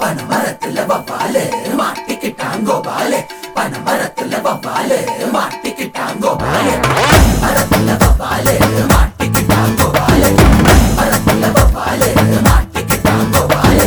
பனமரத்துல வவ்வாலு மாட்டிக்கிட்டாங்கோ பாலு பனமரத்துல வவ்வாலு மாட்டிக்கிட்டாங்கோ பாலு பனமரத்துல வவ்வாலு மாட்டிக்கிட்டாங்கோ பாலு பனமரத்துல வவ்வாலு மாட்டிக்கிட்டாங்கோ பாலு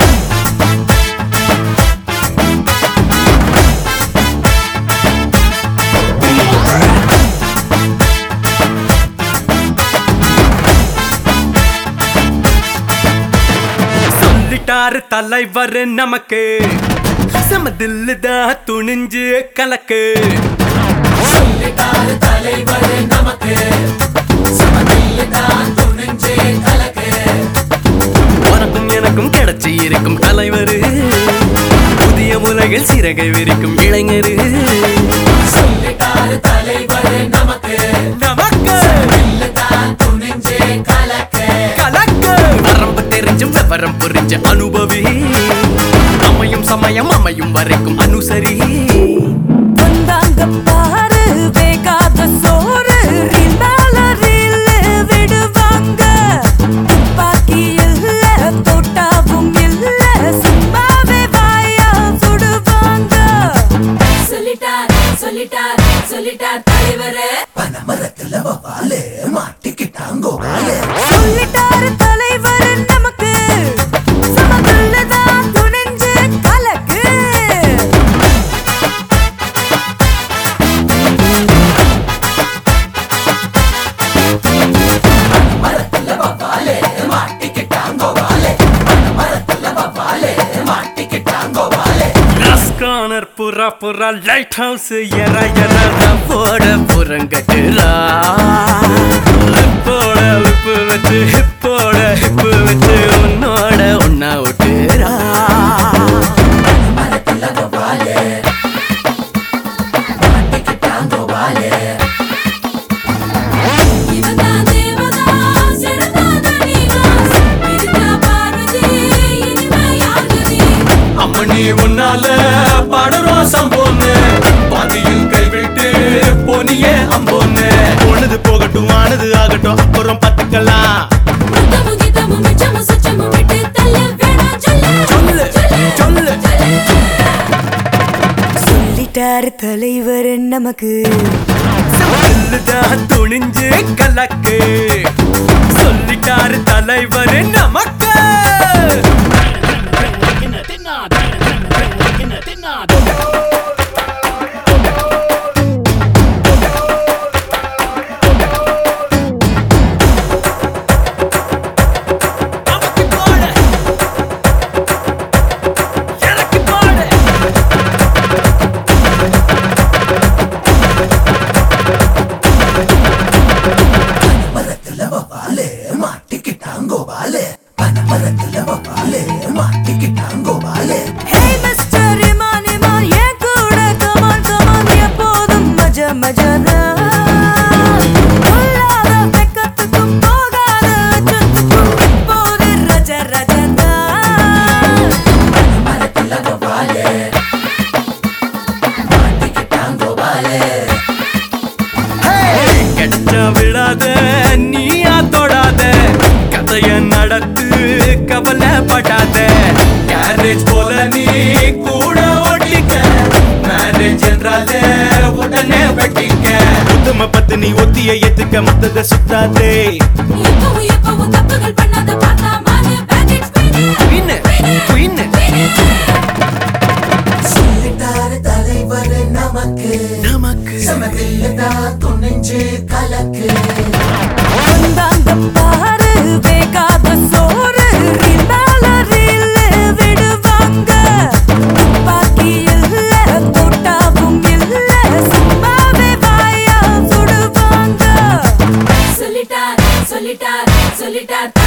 சொல்லிட்டாரு தலைவர் நமக்கு சமதில்லு தான் துணிஞ்சு கலக்கு சொல்லிட்டாரு தலைவர் நமக்கு சமதில்லு தான் துணிஞ்சு கலக்கு உனக்கும் எனக்கும் கிடைச்சி இருக்கும் தலைவர் புதிய உலகில் சிறகை விரிக்கும் இளைஞர் சொல்லிட்டாரு தலைவர் நமக்கு நமக்கு இல்லு தான் துணிஞ்சு கலக்கு கலக்கு வரம்பு தெரிஞ்சும் விவரம் புரிஞ்ச அனுபவி அமையும் சமயம் அமையும் வரைக்கும் அனுசரி வந்தாங்க பாரு வேகாத சோறு ரீல் மேல ரீல் விடுவாங்க துப்பாக்கி இல்ல தோட்டாவும் இல்ல சும்மாவே வாயா சுடுவாங்க சொல்லிட்டார் சொல்லிட்டார் சொல்லிட்டார் தலைவரே பனமரத்துல வவ்வாலு மாட்டிக்கிட்டாங்கோ பாலு சொல்லிட்டாரு தலைவர் நமக்கு சமதுள்ளதான் துணிஞ்சு கலக்கு மரத்துல வவ்வாலு மாட்டிக்கிட்டாங்கோ பாலு பனமரத்துல வவ்வாலு மாட்டிக்கிட்டாங்கோ பாலு ரஸ்கானர் புறா புறா லைட் ஹவுஸ் எற எற போட புறங்கட்டுறா லிப்போட லிப்பு வச்சு ஹிப்போட ஹிப்பு வச்சு உன்னோட ஒன்னா விட்டுறா மரத்துல வவ்வாலு மாட்டிக்கிட்டாங்கோ பாலு இவதான் தேவதாஸ் எடுத்தான் தனிவாஸ் இருக்கா பார்வதி இனிமையாகுதி அம்மணி உன்னால பாடுறோம் சம்போன்னு பாதியில் கைவிட்டு போனியே அம்போன்னு போனது போகட்டும் ஆனது ஆகட்டும் அப்புறம் பார்த்துக்கலாம் முத்தமும் கீதமும் மிச்சமும் சுச்சமும் விட்டு தள்ள வேணாம் சொல்லு சொல்லு சொல்லு சொல்லிட்டாரு தலைவர் நமக்கு சொல்லுதான் துணிஞ்சு கலக்கு சொல்லிட்டாரு தலைவர் நமக்கு நமக்கு போடு. எனக்கு போடு. மரத்துல வவ்வாலு மாட்டிக்கிட்டாங்கோ பாலு பனமரத்துல வவ்வாலு மாட்டிக்கிட்டாங்கோ பாலு ஹே மிஸ்டர் இமான் இமான் என் கூட கமான் கமான் எப்போதும் மஜா மஜாதான் பொல்லாத வெக்கத்துக்கும் போகாத அச்சத்துக்கும் இப்போது ரஜ ரஜதான் மரத்துல வவ்வாலு மாட்டிக்கிட்டாங்கோ பாலு கிடைச்சா விழாத நீயா தொடாத கதைய நடத்து கவலைப்படாத கேரேஜ் போல நீ கூட ஓட்டிக்க மேரேஜ் என்றாலே உடனே வெட்டிக்க உத்தம பத்தினி ஒத்திய ஏத்துக்க மத்தத சுத்தாதே எப்பவும் எப்பவும் தப்புகள் பண்ணாத பார்த்தா மானு பேக்கெட் குயின் குயின் சொல்லிட்டாரு தலைவர் நமக்கு நமக்கு சமதில்லு தான் துணிஞ்சு கலக்கு வந்தாங்க பாரு வேகாத சோறு ரீல் மேல ரீல் விடுவாங்க துப்பாக்கி இல்ல தோட்டாவும் இல்ல சும்மாவே வாயா சுடுவாங்க சொல்லிட்டார் சொல்லிட்டார் சொல்லிட்டார்